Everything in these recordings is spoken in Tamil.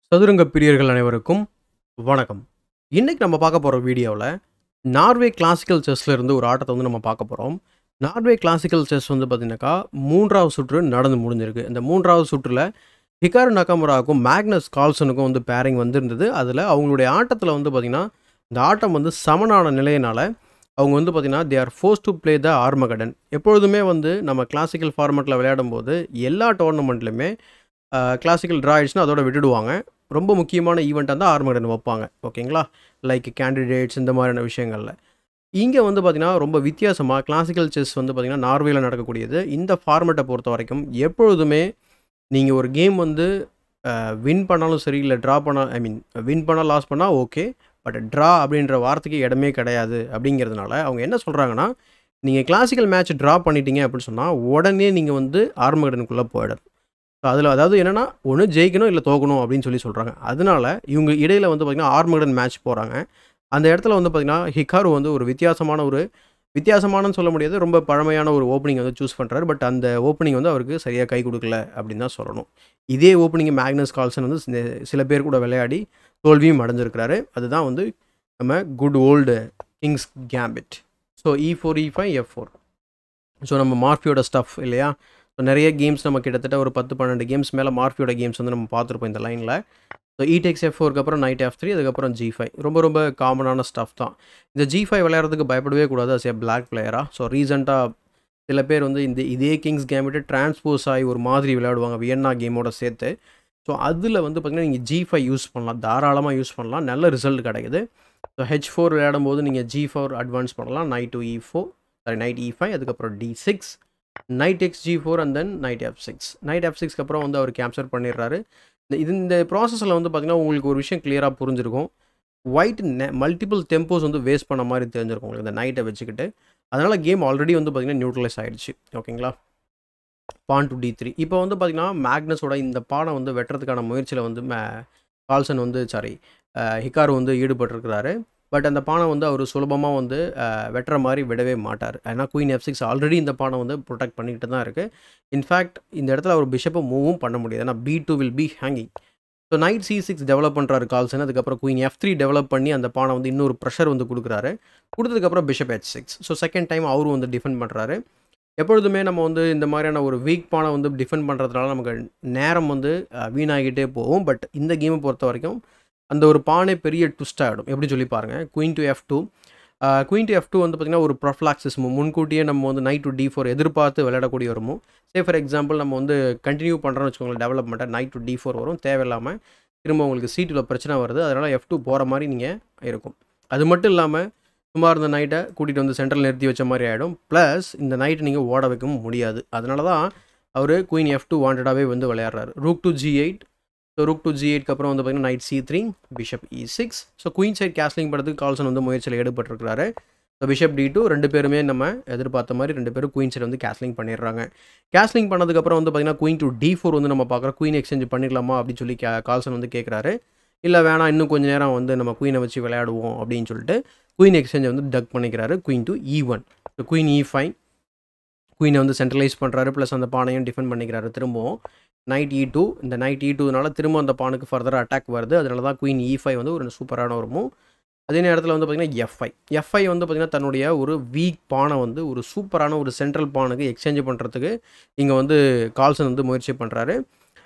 சதுரங்க பிரியர்கள் அனைவருக்கும் வணக்கம் இன்னைக்கு நம்ம பார்க்க போகிற வீடியோவில் நார்வே கிளாசிக்கல் செஸ்ல இருந்து ஒரு ஆட்டத்தை வந்து நம்ம பார்க்க போகிறோம் நார்வே கிளாசிக்கல் செஸ் வந்து பார்த்தீங்கன்னாக்கா மூன்றாவது சுற்று நடந்து முடிஞ்சிருக்கு இந்த மூன்றாவது சுற்றில் ஹிகாரு நகாமுராவுக்கும் மேக்னஸ் கால்சனுக்கும் வந்து பேரிங் வந்திருந்தது அதில் அவங்களுடைய ஆட்டத்தில் வந்து பார்த்திங்கன்னா இந்த ஆட்டம் வந்து சமனான நிலையினால அவங்க வந்து பார்த்திங்கன்னா they are force to play the Armageddon எப்பொழுதுமே வந்து நம்ம கிளாசிக்கல் ஃபார்மேட்டில் விளையாடும் போது எல்லா டோர்னமெண்ட்லையுமே கிளாசிக்கல் ட்ரா ஆயிடுச்சுன்னா அதோட விட்டுடுவாங்க ரொம்ப முக்கியமான ஈவெண்ட்டாக தான் ஆர்மகடன் வைப்பாங்க ஓகேங்களா லைக் கேண்டிடேட்ஸ் இந்த மாதிரியான விஷயங்களில் இங்கே வந்து பார்த்திங்கன்னா ரொம்ப வித்தியாசமாக கிளாசிக்கல் செஸ் வந்து பார்த்திங்கன்னா நார்வேல நடக்கக்கூடியது இந்த ஃபார்மேட்டை பொறுத்த வரைக்கும் எப்பொழுதுமே நீங்கள் ஒரு கேம் வந்து வின் பண்ணாலும் சரி இல்லை ட்ரா பண்ணால் ஐ மீன் வின் பண்ணால் லாஸ் பண்ணால் ஓகே பட் ட்ரா அப்படின்ற வார்த்தைக்கு இடமே கிடையாது அப்படிங்கிறதுனால அவங்க என்ன சொல்கிறாங்கன்னா நீங்கள் கிளாசிக்கல் மேட்ச் ட்ரா பண்ணிட்டீங்க அப்படின்னு சொன்னால் உடனே நீங்கள் வந்து ஆர்மகடனுக்குள்ளே போயிடணும் ஸோ அதில் அதாவது என்னென்னா ஒன்று ஜெயிக்கணும் இல்லை தோக்கணும் அப்படின்னு சொல்லி சொல்கிறாங்க அதனால இவங்க இடையில் வந்து பார்த்திங்கன்னா ஆர்மகடன் மேட்ச் போகிறாங்க அந்த இடத்துல வந்து பார்த்திங்கன்னா ஹிகாரு வந்து ஒரு வித்தியாசமான ஒரு வித்தியாசமானன்னு சொல்ல முடியாது ரொம்ப பழமையான ஒரு ஓப்பனிங் வந்து சூஸ் பண்ணுறாரு பட் அந்த ஓப்பனிங் வந்து அவருக்கு சரியாக கை கொடுக்கல அப்படின்னு தான் சொல்லணும் இதே ஓப்பனிங் மேக்னஸ் கால்சன் வந்து சில- சில பேர் கூட விளையாடி தோல்வியும் அடைஞ்சிருக்கிறாரு அதுதான் வந்து நம்ம good old king's gambit so e four e five f four so நம்ம மார்ஃபியோட ஸ்டஃப் இல்லையா ஸோ நிறைய கேம்ஸ் நம்ம கிட்டத்தட்ட ஒரு பத்து பன்னெண்டு கேம்ஸ் மேலே மார்ஃபியோட கேம்ஸ் வந்து நம்ம பார்த்துருப்போம் இந்த லைனில் ஸோ இடெக்ஸ் எஃப் ஃபோருக்கு அப்புறம் நைட் எஃப் த்ரீ அதுக்கப்புறம் ஜி ஃபைவ் ரொம்ப ரொம்ப காமனான ஸ்டஃப் தான் இந்த ஜி ஃபைவ் விளையாடுறதுக்கு பயப்படவே கூடாது அஸ் ஏ பிளாக் பிளேயராக ஸோ ரீசெண்டாக சில பேர் வந்து இந்த இதே கிங்ஸ் கேமிட்டு டிரான்ஸ்போஸ் ஆகி ஒரு மாதிரி விளையாடுவாங்க வியன்னா கேமோட சேர்த்து ஸோ அதில் வந்து பார்த்திங்கன்னா நீங்கள் ஜி ஃபைவ் யூஸ் பண்ணலாம் தாராளமாக யூஸ் பண்ணலாம் நல்ல ரிசல்ட் கிடைக்குது ஸோ ஹெச் ஃபோர் விளையாடும் போது நீங்கள் ஜி ஃபோர் அட்வான்ஸ் பண்ணலாம் knight to e four sorry knight e five அதுக்கப்புறம் d six knight x g four and then knight f six knight f சிக்ஸ்க்கு அப்புறம் வந்து அவர் கேப்சர் பண்ணிடுறாரு இந்த இது இந்த ப்ராசஸில் வந்து பார்த்திங்கன்னா உங்களுக்கு ஒரு விஷயம் கிளியராக புரிஞ்சிருக்கும் ஒயிட் நெ மல்டிபிள் டெம்போஸ் வந்து வேஸ்ட் பண்ண மாதிரி தெரிஞ்சிருக்கும் உங்களுக்கு இந்த நைட்டை வச்சுக்கிட்டு அதனால் கேம் ஆல்ரெடி வந்து பார்த்திங்கன்னா நியூட்ரலைஸ் ஆகிடுச்சு ஓகேங்களா பான் டு டி த்ரீ இப்போ வந்து பார்த்திங்கன்னா மேக்னஸோட இந்த பானை வந்து வெட்டுறதுக்கான முயற்சியில் வந்து மே கால்சன் வந்து சாரி ஹிகாரு வந்து ஈடுபட்டிருக்கிறாரு பட் அந்த பானை வந்து அவர் சுலபமாக வந்து அஹ், வெட்டுற மாதிரி விடவே மாட்டார் ஏன்னா குயின் எஃப் சிக்ஸ் ஆல்ரெடி இந்த பானை வந்து ப்ரொடெக்ட் பண்ணிக்கிட்டு தான் இருக்குது இன்ஃபேக்ட் இந்த இடத்துல அவர் பிஷப்பை மூவும் பண்ண முடியாது ஏன்னா b two will be hanging so knight c six develop பண்ணுறாரு கால்சன் அதுக்கப்புறம் குயின் எஃப் த்ரீ டெவலப் பண்ணி அந்த பானை வந்து இன்னொரு ப்ரெஷர் வந்து கொடுக்குறாரு கொடுத்ததுக்கப்புறம் bishop h six so second time அவரும் வந்து டிஃபெண்ட் பண்ணுறாரு எப்பொழுதுமே நம்ம வந்து இந்த மாதிரியான ஒரு வீக் பானை வந்து டிஃபெண்ட் பண்ணுறதுனால நமக்கு நேரம் வந்து அஹ், வீணாகிட்டே போகும் பட் இந்த கேமை பொறுத்த வரைக்கும் அந்த ஒரு பானை பெரிய ட்விஸ்ட் ஆகிடும் எப்படி சொல்லி பாருங்கள் queen to f two queen to f two வந்து பார்த்திங்கன்னா ஒரு ப்ரொஃப்ளாக்சிஸ் முன்கூட்டியே நம்ம வந்து நைட் டு டி ஃபோர் எதிர்பார்த்து விளையாடக்கூடிய ஒரு மூவ் சே ஃபார் எக்ஸாம்பிள் நம்ம வந்து கண்டினியூ பண்ணுறோம்னு வச்சுக்கோங்களேன் டெவலப்மெண்ட்டை நைட் டு டி ஃபோர் வரும் தேவையில்லாமல் திரும்ப உங்களுக்கு சீட்டில் பிரச்சனை வருது அதனால் எஃப் டூ போகிற மாதிரி நீங்கள் இருக்கும் அது மட்டும் இல்லாமல் சும்மா இருந்த நைட்டை கூட்டிகிட்டு வந்து சென்ட்ரல் நிறுத்தி வச்ச மாதிரி ஆகிடும் ப்ளஸ் இந்த நைட்டை நீங்கள் ஓட வைக்கவும் முடியாது அதனால தான் அவர் குயின் எஃப் டூ வாண்டடாகவே வந்து விளையாடுறாரு rook to g eight so rook to g எயிட்க்கு அப்புறம் வந்து பார்த்தீங்கன்னா knight c three bishop e six so queen side castling பண்ணுறதுக்கு கால்சன் வந்து முயற்சியில் ஈடுபட்டிருக்கிறாரு ஸோ பிஷப் டி டூ ரெண்டு பேருமே நம்ம எதிர்பார்த்த மாதிரி ரெண்டு பேரும் குயின் சைட் வந்து கேஸ்லிங் பண்ணிடுறாங்க கேஸ்லிங் பண்ணதுக்கப்புறம் வந்து பார்த்தீங்கன்னா குயின் டு டி ஃபோர் வந்து நம்ம பார்க்குறோம் குயின் எக்ஸ்சேஞ்ச் பண்ணிடலாமா அப்படின்னு சொல்லி கே கால்சன் வந்து கேட்குறாரு இல்லை வேணாம் இன்னும் கொஞ்ச நேரம் வந்து நம்ம குயினை வச்சு விளையாடுவோம் அப்படின்னு சொல்லிட்டு குயின் எக்ஸ்சேஞ்சை வந்து டக் பண்ணிக்கிறாரு queen to e one so queen e five குயினை வந்து சென்ட்ரலைஸ் பண்ணுறாரு ப்ளஸ் அந்த பானையும் டிஃபெண்ட் பண்ணிக்கிறாரு திரும்பவும் நைட் இ டூ இந்த நைட் இ டூனால திரும்ப அந்த பானுக்கு ஃபர்தராக அட்டாக் வருது அதனால தான் குயின் இ ஃபைவ் வந்து ஒரு சூப்பரான ஒரு மூவ் அதே நேரத்தில் வந்து பார்த்திங்கன்னா எஃப்ஐ எஃப்ஐ வந்து பார்த்திங்கன்னா தன்னுடைய ஒரு வீக் பானை வந்து ஒரு சூப்பரான ஒரு சென்ட்ரல் பானுக்கு எக்ஸ்சேஞ்ச் பண்ணுறதுக்கு இங்கே வந்து கால்சன் வந்து முயற்சி பண்ணுறாரு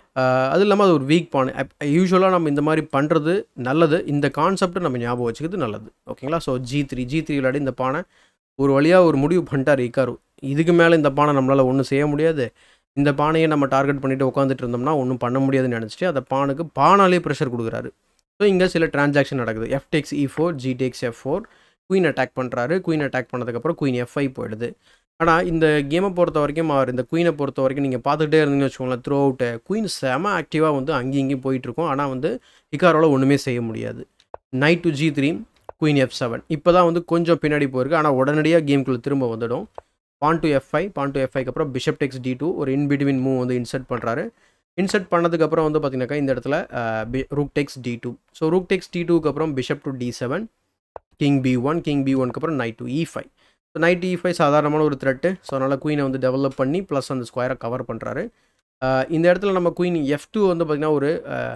அது இல்லாமல் அது ஒரு வீக் பானை யூஸ்வலாக நம்ம இந்த மாதிரி பண்ணுறது நல்லது இந்த கான்செப்ட்டை நம்ம ஞாபகம் வச்சுக்கிறது நல்லது ஓகேங்களா so g three g three விளையாடி இந்த பானை ஒரு வழியாக ஒரு முடிவு பண்ணிட்டார் இக்காரு இதுக்கு மேலே இந்த பானை நம்மளால் ஒன்றும் செய்ய முடியாது இந்த பானையை நம்ம டார்கெட் பண்ணிட்டு உட்காந்துட்டு இருந்தோம்னா ஒன்றும் பண்ண முடியாதுன்னு நினச்சிட்டு அந்த பானுக்கு பானாலே ப்ரெஷர் கொடுக்குறாரு ஸோ இங்கே சில டிரான்சாக்ஷன் நடக்குது f takes e four g takes f four queen attack பண்ணுறாரு குயின் அட்டாக் பண்ணதுக்கப்புறம் குயின் எஃப்ஐ போயிடுது ஆனால் இந்த கேமை பொறுத்த வரைக்கும் அவர் இந்த குயினை பொறுத்த வரைக்கும் நீங்கள் பார்த்துக்கிட்டே இருந்தீங்கன்னு வச்சுக்கோங்களேன் த்ரூ அவுட்டு குயின் செம ஆக்டிவாக வந்து அங்கேயும் இங்கேயும் போயிட்டுருக்கும் ஆனால் வந்து இக்காரோட ஒன்றுமே செய்ய முடியாது knight to g three queen f seven இப்போ தான் வந்து கொஞ்சம் பின்னாடி போயிருக்கு ஆனால் உடனடியாக கேம்குள்ளே திரும்ப வந்துடும் pawn to f five pawn to f ஃபைவ்க்கு அப்புறம் பிஷப் டெக்ஸ் டி டூ ஒரு இன் பிட்வீன் மூவ் வந்து இன்சர்ட் பண்ணுறாரு இன்சர்ட் பண்ணதுக்கப்புறம் வந்து பார்த்தீங்கன்னாக்கா இந்த இடத்துல rook takes d two so rook takes d டூக்கு அப்புறம் bishop to d seven king b one king b ஒன்க்கு அப்புறம் knight to e five so knight e five சாதாரணமான ஒரு த்ரெட்டு ஸோ அதனால் குயினை வந்து டெவலப் பண்ணி ப்ளஸ் அந்த ஸ்கொயரை கவர் பண்ணுறாரு இந்த இடத்துல நம்ம குயின் எஃப் டூ வந்து பார்த்திங்கன்னா ஒரு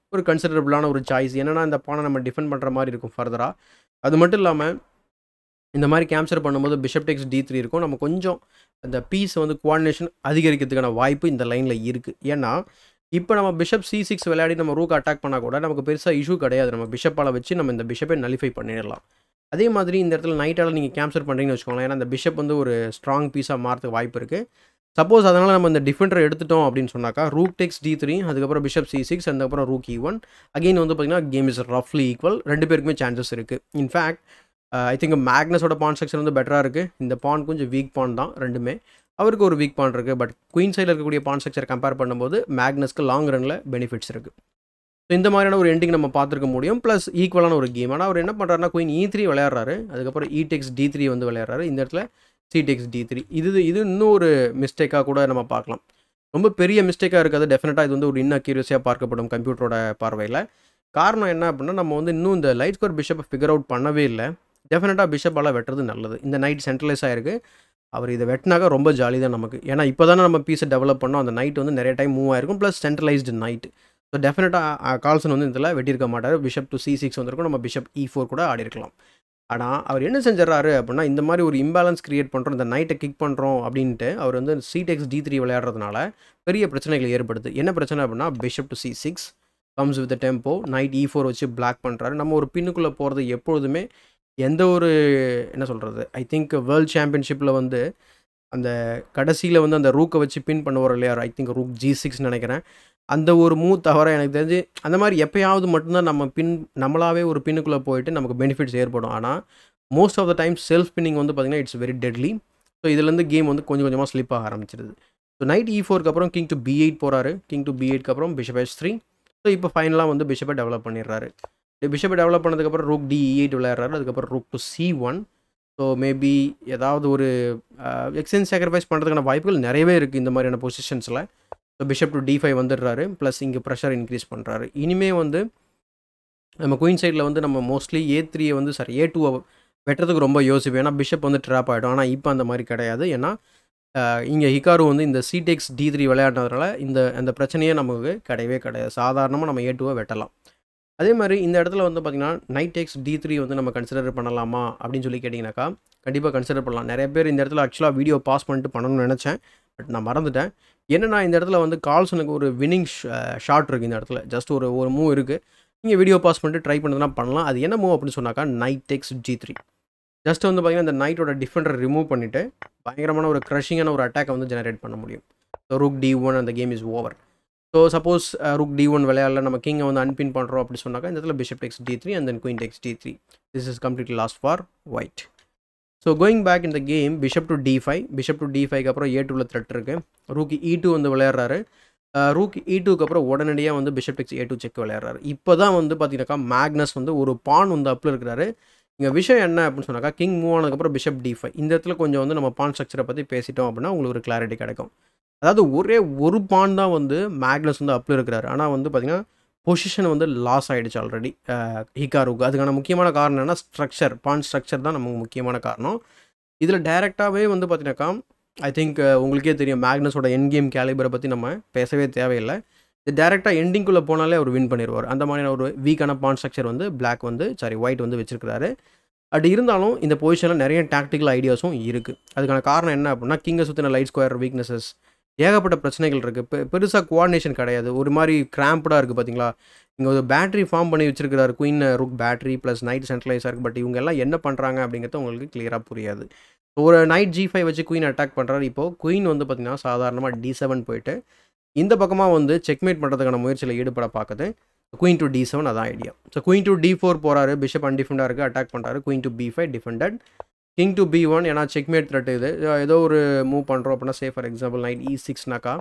ஒரு கன்சிடரபிளான ஒரு சாய்ஸ் என்னன்னா இந்த பானை நம்ம டிஃபெண்ட் பண்ணுற மாதிரி இருக்கும் ஃபர்தராக அது மட்டும் இல்லாமல் இந்த மாதிரி கேப்சர் பண்ணும்போது பிஷப் டெக்ஸ் டி த்ரீ இருக்கும் நம்ம கொஞ்சம் அந்த பீஸ் வந்து குவாடினேஷன் அதிகரிக்கிறதுக்கான வாய்ப்பு இந்த லைனில் இருக்குது ஏன்னா இப்போ நம்ம பிஷப் சி சிக்ஸ் விளையாடி நம்ம ரூக் அட்டாக் பண்ணால் கூட நமக்கு பெருசாக இஷ்யூ கிடையாது நம்ம பிஷப்பால் வச்சு நம்ம இந்த பிஷப்பை நலிஃபை பண்ணிடலாம் அதே மாதிரி இந்த இடத்துல நைட்டால் நீங்கள் கேப்சர் பண்ணுறீங்கன்னு வச்சுக்கோங்களேன் ஏன்னா அந்த பிஷப் வந்து ஒரு ஸ்ட்ராங் பீஸாக மாறதுக்கு வாய்ப்பு இருக்குது சப்போஸ் அதனால் நம்ம இந்த டிஃபெண்டரை எடுத்துட்டோம் அப்படின்னு சொன்னாக்கா ரூக் டெக்ஸ் டி த்ரீ அதுக்கப்புறம் பிஷப் சி சிக்ஸ் அதுக்கப்புறம் ரூக் இ ஒன் அகெயின் வந்து பார்த்திங்கன்னா கேம் இஸ் ரஃப்லி ஈக்குவல் ரெண்டு பேருக்குமே சான்சஸ் இருக்குது இன்ஃபேக்ட் ஐ திங்க் மேக்னஸோட பான் ஸ்ட்ரக்சர் வந்து பெட்டராக இருக்குது இந்த பான் கொஞ்சம் வீக் பான் தான் ரெண்டுமே அவருக்கு ஒரு வீக் பான் இருக்குது பட் குயின் சைடில் இருக்கக்கூடிய பான் ஸ்ட்ரக்சர் கம்பேர் பண்ணும்போது மேக்னஸ்க்கு லாங் ரனில் பெனிஃபிட்ஸ் இருக்குது ஸோ இந்த மாதிரியான ஒரு எண்டிங் நம்ம பார்த்துருக்க முடியும் ப்ளஸ் ஈக்குவலான ஒரு கேம் ஆனால் அவர் என்ன பண்ணுறாருனா குயின் இ த்ரீ விளையாடுறாரு அதுக்கப்புறம் இ டெக்ஸ் டி த்ரீ வந்து விளையாடுறாரு இந்த இடத்துல சி டெக்ஸ் டி த்ரீ இது இது இன்னும் ஒரு மிஸ்டேக்காக கூட நம்ம பார்க்கலாம் ரொம்ப பெரிய மிஸ்டேக்காக இருக்காது டெஃபினட்டாக இது வந்து ஒரு இன்னக்யூரியஸாக பார்க்கப்படும் கம்ப்யூட்டரோட பார்வையில் காரணம் என்ன அப்படின்னா நம்ம வந்து இன்னும் இந்த லைட் ஸ்கோர் பிஷப்பை ஃபிகர் அவுட் பண்ணவே இல்லை டெஃபினட்டாக பிஷப்பால் வெட்டுறது நல்லது இந்த நைட் சென்ட்ரலைஸ் ஆயிருக்கு அவர் இதை வெட்டினாக்கா ரொம்ப ஜாலி தான் நமக்கு ஏன்னா இப்போ தானே நம்ம பீஸை டெவலப் பண்ணோம் அந்த நைட் வந்து நிறைய டைம் மூவ் ஆயிருக்கும் ப்ளஸ் சென்ட்ரலைஸ்டு நைட் ஸோ டெஃபினட்டாக கால்சன் வந்து இதில் வெட்டியிருக்க மாட்டார் பிஷப் டு சி சிக்ஸ் வந்திருக்கும் நம்ம பிஷப் இ ஃபோர் கூட ஆடி இருக்கலாம் ஆனால் அவர் என்ன செஞ்சிடறாரு அப்படின்னா இந்த மாதிரி ஒரு இம்பேலன்ஸ் கிரியேட் பண்ணுறோம் இந்த நைட்டை கிக் பண்ணுறோம் அப்படின்ட்டு அவர் வந்து சிடெக்ஸ் டி த்ரீ விளையாடுறதுனால பெரிய பிரச்சனைகள் ஏற்படுது என்ன பிரச்சனை அப்படின்னா bishop to c six comes with tempo knight e four வச்சு பிளாக் பண்ணுறாரு நம்ம ஒரு பின்னுக்குள்ளே போகிறது எப்பொழுதுமே எந்த ஒரு என்ன சொல்கிறது ஐ திங்க் வேர்ல்ட் சாம்பியன்ஷிப்பில் வந்து அந்த கடைசியில் வந்து அந்த ரூக்கை வச்சு பின் பண்ணுவார் இல்லையா I think rook g six நினைக்கிறேன் அந்த ஒரு மூவ் தவிர எனக்கு தெரிஞ்சு அந்த மாதிரி எப்பயாவது மட்டும்தான் நம்ம பின் நம்மளாவே ஒரு பின்னுக்குள்ளே போயிட்டு நமக்கு பெனிஃபிட்ஸ் ஏற்படும் ஆனால் most of the time self pinning வந்து பார்த்திங்கன்னா இட்ஸ் வெரி டெட்லி ஸோ இதுலேருந்து கேம் வந்து கொஞ்சம் கொஞ்சமாக ஸ்லிப் ஆக ஆரம்பிச்சிருது ஸோ நைட் இ ஃபோருக்கு அப்புறம் கிங் டு பி எயிட் போகிறாரு கிங் டு பி எயிட்க்கு அப்புறம் பிஷப் எஸ் த்ரீ ஸோ இப்போ ஃபைனலாக வந்து பிஷப்பை டெவலப் பண்ணிடுறாரு பிஷப்பை டெவலப் பண்ணதுக்கப்புறம் ரூக் டி எயிட் விளையாடுறாரு அதுக்கப்புறம் rook to c one so maybe ஏதாவது ஒரு எக்ஸ்சேஞ்ச் சாக்ரிஃபைஸ் பண்ணுறதுக்கான வாய்ப்புகள் நிறையவே இருக்குது இந்த மாதிரியான பொசிஷன்ஸில் so bishop to d five வந்துடுறாரு ப்ளஸ் இங்கே ப்ரெஷர் இன்க்ரீஸ் பண்ணுறாரு இனிமே வந்து நம்ம குயின் சைடில் வந்து நம்ம மோஸ்ட்லி ஏ த்ரீயை வந்து சாரி ஏ டூவை வெட்டுறதுக்கு ரொம்ப யோசிப்போம் ஏன்னா பிஷப் வந்து ட்ராப் ஆகிடும் ஆனால் இப்போ அந்த மாதிரி கிடையாது ஏன்னா இங்கே ஹிகாரு வந்து இந்த சிடெக்ஸ் டி த்ரீ விளையாடுறதுனால இந்த அந்த பிரச்சனையே நமக்கு கிடையவே கிடையாது சாதாரணமாக நம்ம ஏ டூவை வெட்டலாம் அதே மாதிரி இந்த இடத்துல வந்து பார்த்திங்கன்னா நைட் எக்ஸ் டி த்ரீ வந்து நம்ம கன்சிடர் பண்ணலாமா அப்படின்னு சொல்லி கேட்டிங்கனாக்கா கண்டிப்பாக கன்சிடர் பண்ணலாம் நிறைய பேர் இந்த இடத்துல ஆக்சுவலாக வீடியோ பாஸ் பண்ணிட்டு பண்ணணும்னு நினச்சேன் பட் நான் மறந்துட்டேன் என்னென்னா இந்த இடத்துல வந்து கால்சனுக்கு ஒரு வின்னிங் ஷாட் இருக்குது இந்த இடத்துல ஜஸ்ட் ஒரு ஒரு மூவ் இருக்குது நீங்கள் வீடியோ பாஸ் பண்ணிட்டு ட்ரை பண்ணுறதுனா பண்ணலாம் அது என்ன மூவ் அப்படின்னு சொன்னாக்கா knight x g three just வந்து பார்த்திங்கன்னா இந்த நைட்டோட டிஃபெண்டர் ரிமூவ் பண்ணிவிட்டு பயங்கரமான ஒரு க்ரஷிங்கான ஒரு அட்டாக்கை வந்து ஜெனரேட் பண்ண முடியும் ஸோ ரூக் டி ஒன் அந்த game is over so suppose rook d one விளையாடல நம்ம கிங்கை வந்து அன்பின் பண்ணுறோம் அப்படி சொன்னாக்கா இந்த இடத்துல bishop takes d three and then queen takes d three this is completely lost for white so going back இந்த game bishop to d five bishop to d ஃபைவ்க்கு அப்புறம் ஏ டூவில் த்ரெட் இருக்குது ரூக்கி இ டூ வந்து விளையாடுறாரு ரூக் இ டூக்கு அப்புறம் உடனடியாக வந்து bishop takes a two check விளையாடுறாரு இப்போ தான் வந்து பார்த்தீங்கன்னாக்கா மேக்னஸ் வந்து ஒரு பான் வந்து அப்பில் இருக்கிறாரு இங்கே விஷயம் என்ன அப்படின்னு சொன்னாக்கா கிங் மூவ் ஆனதுக்கப்புறம் பிஷப் டி ஃபைவ் இந்த இடத்துல கொஞ்சம் வந்து நம்ம பான் ஸ்ட்ரக்சரை பற்றி பேசிட்டோம் அப்படின்னா உங்களுக்கு ஒரு கிளாரிட்டி கிடைக்கும் அதாவது ஒரே ஒரு பான் தான் வந்து மேக்னஸ் வந்து அப்பில் இருக்கிறாரு ஆனால் வந்து பார்த்திங்கன்னா பொசிஷன் வந்து லாஸ் ஆகிடுச்சு ஆல்ரெடி ஹிகாருக்கு அதுக்கான முக்கியமான காரணம் என்னென்னா ஸ்ட்ரக்சர் பான் ஸ்ட்ரக்சர் தான் நமக்கு முக்கியமான காரணம் இதில் டைரெக்டாகவே வந்து பார்த்தீங்கன்னாக்கா ஐ திங்க் உங்களுக்கே தெரியும் மேக்னஸோட என் கேம் கேலிபரை பற்றி நம்ம பேசவே தேவையில்லை இது டேரெக்டாக எண்டிங்குள்ளே போனாலே அவர் வின் பண்ணிடுவார் அந்த மாதிரியான ஒரு வீக்கான பான் ஸ்ட்ரக்சர் வந்து பிளாக் வந்து சாரி ஒயிட் வந்து வச்சிருக்கிறாரு அப்படி இருந்தாலும் இந்த பொசிஷனில் நிறைய டாக்டிக்கல் ஐடியாஸும் இருக்குது அதுக்கான காரணம் என்ன அப்படின்னா கிங்கை சுற்றின லைட் ஸ்கொயர் வீக்னஸஸ் ஏகப்பட்ட பிரச்சனைகள் இருக்குது பெ பெருசாக கோஆர்டினேஷன் கிடையாது ஒரு மாதிரி கிராம்ப்டாக இருக்குது பார்த்தீங்களா இங்கே ஒரு பேட்டரி ஃபார்ம் பண்ணி வச்சிருக்கிறாரு queen rook battery plus knight சென்ட்ரலைஸாக இருக்குது பட் இவங்க எல்லாம் என்ன பண்ணுறாங்க அப்படிங்கிறது உங்களுக்கு கிளியராக புரியாது ஒரு நைட் ஜி ஃபைவ் வச்சு குயின் அட்டாக் பண்ணுறாரு இப்போது குயின் வந்து பார்த்திங்கன்னா சாதாரணமாக டி செவன் போயிட்டு இந்த பக்கமாக வந்து செக்மேட் பண்ணுறதுக்கான முயற்சியில் ஈடுபட பார்க்குது குயின் டு டி செவன் அதான் idea so queen to d four போகிறாரு பிஷப் அன்டிஃபெண்டாக இருக்குது அட்டாக் பண்ணுறாரு queen to b five defended king to b one ஏன்னா செக்மேட் த்ரெட் இது ஏதோ ஒரு மூவ் பண்ணுறோம் அப்படின்னா say for example knight e சிக்ஸ்னாக்கா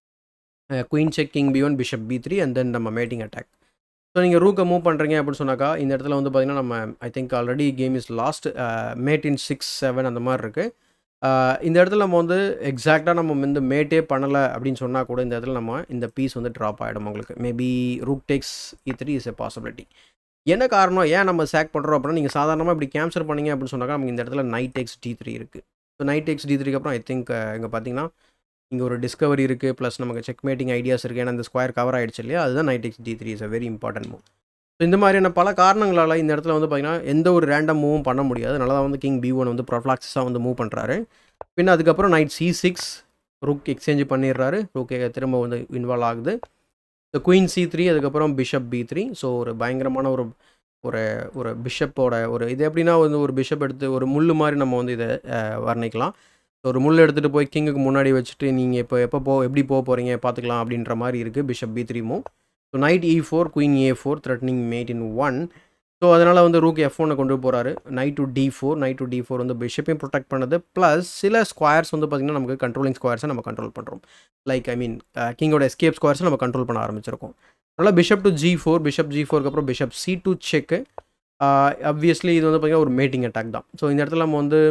queen check king b one bishop b three and then நம்ம மேட்டிங் அட்டாக் ஸோ நீங்கள் ரூக்கை மூவ் பண்ணுறீங்க அப்படின்னு சொன்னாக்கா இந்த இடத்துல வந்து பார்த்திங்கன்னா நம்ம I think already game is lost mate in six seven அந்த மாதிரி இருக்குது இந்த இடத்துல நம்ம வந்து எக்ஸாக்டாக நம்ம வந்து மேட்டே பண்ணலை அப்படின்னு சொன்னால் கூட இந்த இடத்துல நம்ம இந்த பீஸ் வந்து ட்ராப் ஆகிடும் உங்களுக்கு maybe rook takes e three is a possibility என்ன காரணம் ஏன் நம்ம சேக் பண்ணுறோம் அப்படின்னா நீங்கள் சாதாரணமாக இப்படி கேப்சர் பண்ணீங்க அப்படின்னு சொன்னாக்கா நமக்கு இந்த இடத்துல நைட் எக்ஸ் டி த்ரீ இருக்குது ஸோ நைட் எக்ஸ் டி த்ரீக்கு அப்புறம் ஐ திங்க் இங்கே பார்த்தீங்கன்னா இங்கே ஒரு டிஸ்கவரி இருக்குது ப்ளஸ் நமக்கு செக் மேட்டிங் ஐடியாஸ் இருக்குது ஏன்னா இந்த ஸ்கொயர் கவர் ஆகிடுச்சு இல்லையா அதுதான் knight x d three is a very important move so இந்த மாதிரியான பல காரணங்களால் இந்த இடத்துல வந்து பார்த்திங்கன்னா எந்த ஒரு ரேண்டம் மூவும் பண்ண முடியாது அதனால தான் வந்து கிங் பி ஒன் வந்து ப்ரொஃப்ளாக்ஸாக வந்து மூவ் பண்ணுறாரு பின்ன அதுக்கப்புறம் knight c six rook exchange பண்ணிடுறாரு ருக் திரும்ப வந்து இன்வால்வ் ஆகுது ஸோ குயின் சி த்ரீ அதுக்கப்புறம் பிஷப் பி த்ரீ ஸோ ஒரு பயங்கரமான ஒரு ஒரு ஒரு பிஷப்போட ஒரு இது எப்படின்னா வந்து ஒரு பிஷப் எடுத்து ஒரு முள் மாதிரி நம்ம வந்து இதை வர்ணிக்கலாம் ஒரு முள் எடுத்துகிட்டு போய் கிங்குக்கு முன்னாடி வச்சுட்டு நீங்கள் இப்போ எப்போ போ எப்படி போக போகிறீங்க பார்த்துக்கலாம் அப்படின்ற மாதிரி இருக்குது bishop b three move so knight e four queen a four threatening mate in one so அதனால் வந்து ரூக் எஃப் ஒனை கொண்டு போகிறாரு knight to d four knight to d four வந்து பிஷப்பையும் ப்ரொடெக்ட் பண்ணுது ப்ளஸ் சில ஸ்கொயர்ஸ் வந்து பார்த்திங்கன்னா நமக்கு கண்ட்ரோலிங் ஸ்கொயர்ஸை நம்ம கண்ட்ரோல் பண்ணுறோம் லைக் ஐ மீன் கிங்கோட எஸ்கேப் ஸ்கொயர்ஸை நம்ம கண்ட்ரோல் பண்ண ஆரம்பிச்சிருக்கோம் அதனால் bishop to g four bishop g ஃபோருக்கு அப்புறம் bishop c two check obviously இது வந்து பார்த்திங்கன்னா ஒரு மேட்டிங் அட்டாக் தான் ஸோ இந்த இடத்துல நம்ம வந்து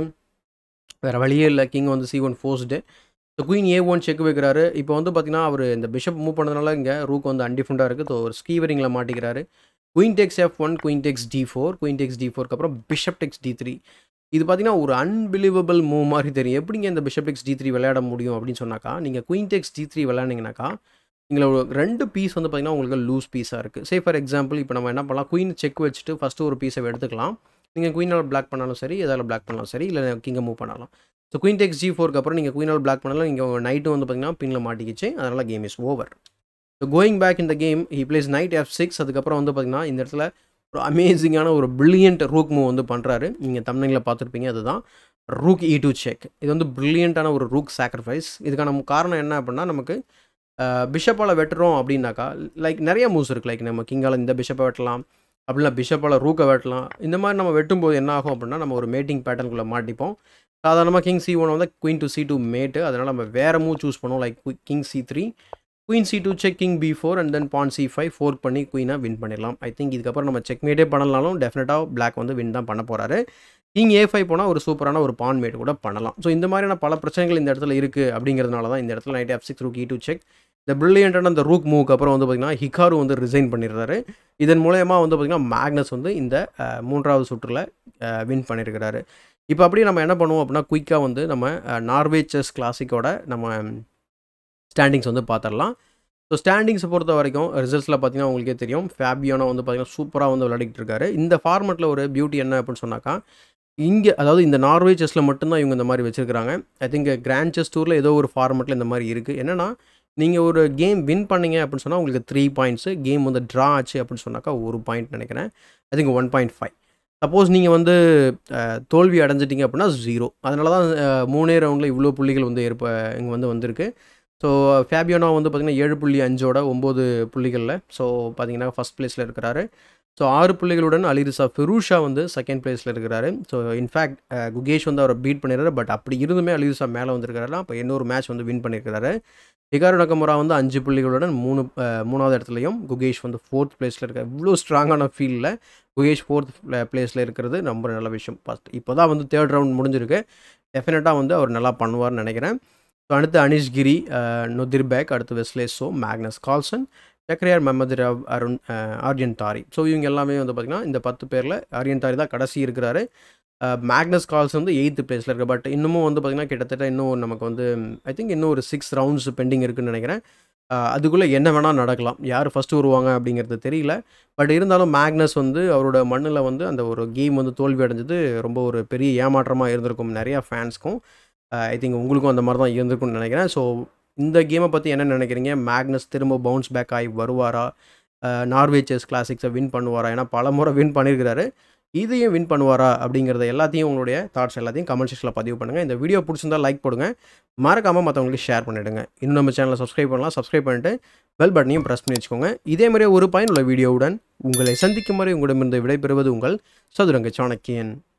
வேறு வழியே இல்லை கிங் வந்து c one forced so queen a one check வைக்கிறாரு இப்போ வந்து பார்த்திங்கன்னா அவர் இந்த பிஷப் மூவ் பண்ணதுனால இங்கே ரூக் வந்து அன்டிஃபெண்டாக இருக்குது ஸோ ஒரு ஸ்கீவரிங்கில் மாட்டிக்கிறாரு queen takes f one queen takes d four queen takes d ஃபோருக்கு அப்புறம் பிஷப் டெக்ஸ் டி த்ரீ இது பார்த்தீங்கன்னா ஒரு அன்பிலீவபிள் மூவ் மாதிரி தெரியும் எப்படிங்க இந்த பிஷப் டெக்ஸ் டி த்ரீ விளையாட முடியும் அப்படின்னு சொன்னாக்கா நீங்கள் குயின் டெக்ஸ் டி த்ரீ விளையாண்டிங்கனாக்கா இதில் ஒரு ரெண்டு பீஸ் வந்து பார்த்திங்கன்னா உங்களுக்கு லூஸ் பீஸாக இருக்குது சே ஃபார் எக்ஸாம்பிள் இப்போ நம்ம என்ன பண்ணலாம் குயின் செக் வச்சுட்டு ஃபஸ்ட்டு ஒரு பீஸை எடுத்துக்கலாம் நீங்கள் குயினால் பிளாக் பண்ணாலும் சரி எதால் பிளாக் பண்ணாலும் சரி இல்லை கிங்கை மூவ் பண்ணலாம் ஸோ குயின் டெக்ஸ் ஜி ஃபோருக்கு அப்புறம் நீங்கள் குயினால் பிளாக் பண்ணாலும் நீங்கள் உங்கள் நைட்டு வந்து பார்த்திங்கன்னா பின்னில் மாட்டிக்கிச்சு அதனால் game is over so going back இந்த game he plays knight f six அதுக்கப்புறம் வந்து பார்த்திங்கன்னா இந்த இடத்துல ஒரு அமேசிங்கான ஒரு பிரில்லியன்ட் ரூக் மூவ் வந்து பண்ணுறாரு நீங்கள் தமிழில் பார்த்துருப்பீங்க அதுதான் ரூக் இ டு செக் இது வந்து ப்ரில்லியண்ட்டான ஒரு ரூக் சாக்ரிஃபைஸ் இதுக்கான காரணம் என்ன அப்படின்னா நமக்கு பிஷப்பால் வெட்டுறோம் அப்படின்னாக்கா லைக் நிறைய மூவ்ஸ் இருக்குது லைக் நம்ம கிங்கால் இந்த பிஷப்பை வெட்டலாம் அப்படின்னா பிஷப்பால் ரூக்கை வெட்டலாம் இந்த மாதிரி நம்ம வெட்டும்போது என்ன ஆகும் அப்படின்னா நம்ம ஒரு மேட்டிங் பேட்டர்னுக்குள்ளே மாட்டிப்போம் சாதாரணமாக கிங் சி ஒன் வந்து queen to c two mate அதனால் நம்ம வேறு மூவ் சூஸ் பண்ணுவோம் like king c three queen c two check king b four and then pawn c five four பண்ணி குயினாக வின் பண்ணிடலாம் ஐ திங்க் இதுக்கப்புறம் நம்ம செக் மேட்டே பண்ணலாலும் டெஃபினட்டாக பிளாக் வந்து வின் தான் பண்ண போகிறாரு கிங் ஏ ஃபைவ் போனால் ஒரு சூப்பரான ஒரு பான் மேட் கூட பண்ணலாம் ஸோ இந்த மாதிரியான பல பிரச்சனைகள் இந்த இடத்துல இருக்குது அப்படிங்கிறதுனால தான் இந்த இடத்துல knight f six rook e two check இந்த ப்ரில்லியண்டான அந்த ரூக் மூவுக்கு அப்புறம் வந்து பார்த்திங்கன்னா ஹிகாரு வந்து ரிசைன் பண்ணிடுறாரு இதன் மூலயமா வந்து பார்த்திங்கன்னா மேக்னஸ் வந்து இந்த மூன்றாவது சுற்றில் வின் பண்ணியிருக்கிறாரு இப்போ அப்படியே நம்ம என்ன பண்ணுவோம் அப்படின்னா குயிக்காக வந்து நம்ம நார்வே செஸ் கிளாசிக்கோட நம்ம ஸ்டாண்டிங்ஸ் வந்து பார்த்துடலாம் ஸோ ஸ்டாண்டிங்ஸை பொறுத்த வரைக்கும் ரிசல்ட்ஸில் பார்த்தீங்கன்னா உங்களுக்கே தெரியும் ஃபேபியோனா வந்து பார்த்திங்கன்னா சூப்பராக வந்து விளையாடிட்டு இருக்காரு இந்த ஃபார்மெட்டில் ஒரு பியூட்டி என்ன அப்படின்னு சொன்னாக்கா இங்கே அதாவது இந்த நார்வே செஸ்ஸில் மட்டும்தான் இவங்க இந்த மாதிரி வச்சுருக்காங்க ஐ திங்க் கிராண்ட் செஸ் டூரில் ஏதோ ஒரு ஃபார்மெட்டில் இந்த மாதிரி இருக்குது என்னென்னா நீங்கள் ஒரு கேம் வின் பண்ணீங்க அப்படின்னு சொன்னால் உங்களுக்கு த்ரீ பாயிண்ட்ஸு கேம் வந்து ட்ரா ஆச்சு அப்படின்னு சொன்னாக்கா ஒரு பாயிண்ட் நினைக்கிறேன் I think one point five suppose நீங்கள் வந்து தோல்வி அடைஞ்சிட்டிங்க அப்படின்னா ஜீரோ அதனால தான் மூணே ரவுண்டில் இவ்வளோ புள்ளிகள் வந்து ஏற்ப இங்கே வந்து வந்திருக்கு ஸோ ஃபேபியோனா வந்து பார்த்திங்கன்னா ஏழு புள்ளி அஞ்சோட ஒம்பது புள்ளிகளில் ஸோ பார்த்தீங்கன்னா ஃபஸ்ட் ப்ளேஸில் இருக்கிறாரு ஸோ ஆறு புள்ளிகளுடன் அலிரிசா ஃபெரூஷா வந்து செகண்ட் ப்ளேஸில் இருக்கிறாரு ஸோ இன்ஃபேக்ட் குகேஷ் வந்து அவரை பீட் பண்ணிடுறாரு பட் அப்படி இருந்துமே அலிரிசா மேலே வந்திருக்காருனா அப்போ இன்னொரு மேட்ச் வந்து வின் பண்ணியிருக்காரு ஹிகாரு நக்கமுரா வந்து அஞ்சு புள்ளிகளுடன் மூணு மூணாவது இடத்துலையும் குகேஷ் வந்து ஃபோர்த் ப்ளேஸில் இருக்கார் இவ்வளோ ஸ்ட்ராங்கான ஃபீல்டில் குகேஷ் ஃபோர்த் ப்ளேஸில் இருக்கிறது ரொம்ப நல்ல விஷயம் ஃபஸ்ட் இப்போ தான் வந்து தேர்ட் ரவுண்ட் முடிஞ்சிருக்கு டெஃபினட்டாக வந்து அவர் நல்லா பண்ணுவார்னு நினைக்கிறேன் ஸோ அடுத்து அனிஷ் கிரி நொதிர் பேக் அடுத்து Wesley So Magnus Carlsen Shakhriyar Mamedyarov Arun Aryan Tari so இவங்க எல்லாமே வந்து பார்த்திங்கன்னா இந்த பத்து பேரில் ஆர்யன் தாரி தான் கடைசி இருக்கிறாரு மேக்னஸ் கால்ஸ் வந்து எயித்து பிளேஸில் இருக்குது பட் இன்னமும் வந்து பார்த்திங்கன்னா கிட்டத்தட்ட இன்னும் நமக்கு வந்து ஐ திங்க் இன்னும் ஒரு சிக்ஸ் ரவுண்ட்ஸ் பெண்டிங் இருக்குதுன்னு நினைக்கிறேன் அதுக்குள்ளே என்ன வேணால் நடக்கலாம் யார் ஃபஸ்ட்டு வருவாங்க அப்படிங்கிறது தெரியல பட் இருந்தாலும் மேக்னஸ் வந்து அவரோட மண்ணில் வந்து அந்த ஒரு கேம் வந்து தோல்வி அடைஞ்சது ரொம்ப ஒரு பெரிய ஏமாற்றமாக இருந்திருக்கும் நிறையா ஃபேன்ஸ்க்கும் ஐ திங்க் உங்களுக்கும் அந்த மாதிரி தான் இருந்திருக்கும்னு நினைக்கிறேன் ஸோ இந்த கேமை பற்றி என்ன நினைக்கிறீங்க மேக்னஸ் திரும்ப பவுன்ஸ் பேக் ஆகி வருவாரா நார்வே செஸ் கிளாசிக்ஸை வின் பண்ணுவாரா ஏன்னா பல முறை வின் பண்ணியிருக்கிறாரு இதையும் வின் பண்ணுவாரா அப்படிங்கிறத எல்லாத்தையும் உங்களுடைய தாட்ஸ் எல்லாத்தையும் கமெண்ட் செக்ஷனில் பதிவு பண்ணுங்கள் இந்த வீடியோ பிடிச்சிருந்தா லைக் போடுங்க மறக்காமல் மற்றவங்களுக்கு ஷேர் பண்ணிவிடுங்க இன்னும் நம்ம சேனலை சப்ஸ்கிரைப் பண்ணலாம் சப்ஸ்கிரைப் பண்ணிட்டு பெல் பட்டனையும் ப்ரெஸ் பண்ணி வச்சுக்கோங்க இதே மாதிரி ஒரு பயனுள்ள வீடியோவுடன் உங்களை சந்திக்கும் வரை உங்களிடமிருந்து விடைபெறுவது உங்கள் சதுரங்க சாணக்கியன்